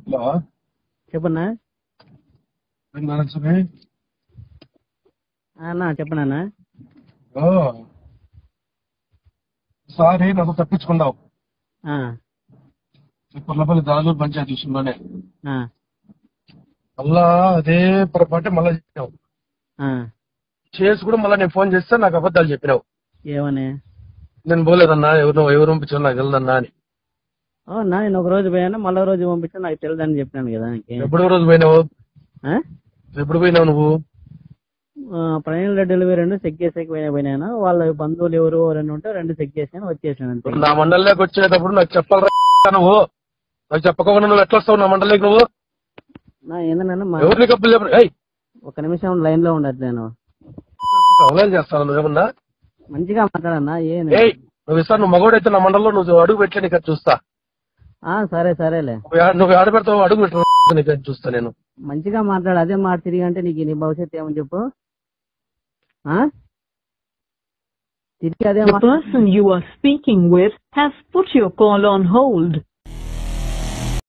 Hello చెప్పన్నా ఏం నారాయణ స్వామి ఆ, అన్నా చెప్పనన్నా ఓ సారి నాకు తప్పించుకున్నావు ఆ, పుల్లపల్లి దాదూరు పంచాయతీ విషయంలోనే ఆ, మళ్ళా అదే పొరపాటే మళ్ళా చెప్పినావు ఆ. చేసి కూడా మళ్ళీ నేను ఫోన్ చేస్తే నాకు అబద్ధాలు చెప్పినావు ఏమని నేను పోలేదన్నా ఎవరు ఎవరు పంపించారు నాకు వెళ్ళదన్నా అని అవునా నేను ఒక రోజు పోయాను మళ్ళీ రోజు పంపించా నాకు తెలియదని చెప్పినాను కదా నీకు. ఎప్పుడు రోజు పోయినావు ఆ? ఎప్పుడు పోయినావు నువ్వు ఆ, ప్రయాణ డెలివరీ రెండు చెక్ చేసేకి పోయినా పోయినాను వాళ్ళ బంధువులు ఎవరు రెండు ఉంటే రెండు చెక్ చేసాను వచ్చేసాను అంతే నా మండలిలోకి వచ్చేటప్పుడు నాకు చెప్పాలి నువ్వు నాకు చెప్పకుండా నువ్వు ఎట్లా వస్తావు నా మండలికి నువ్వు నా ఏందన్నా మా ఎవరిని కప్పులు చెప్పరు ఏయ్ ఒక నిమిషం లైన్ లో ఉండదు నేను అవలేం చేస్తాను నువ్వేమన్నా మంచిగా మాట్లాడన్నా ఏ ఏయ్ నువ్వు ఇస్తాను నువ్వు మగవాడైతే నా మండలంలో నువ్వు అడుగు పెట్టలే నీకు అది చూస్తా ఆ, సరే సరేలే నువ్వు ఆ- నువ్వు ఆడ పెడతావు అడుగు పెట్టు నీకు అది చూస్తా నేను మంచిగా మాట్లాడు అదే మాట తిరిగి అంటే నీకు నీ భవిష్యత్తు ఏమని చెప్పు ఆ? తిరిగి అదే The మాట person you are speaking with has put your call on hold.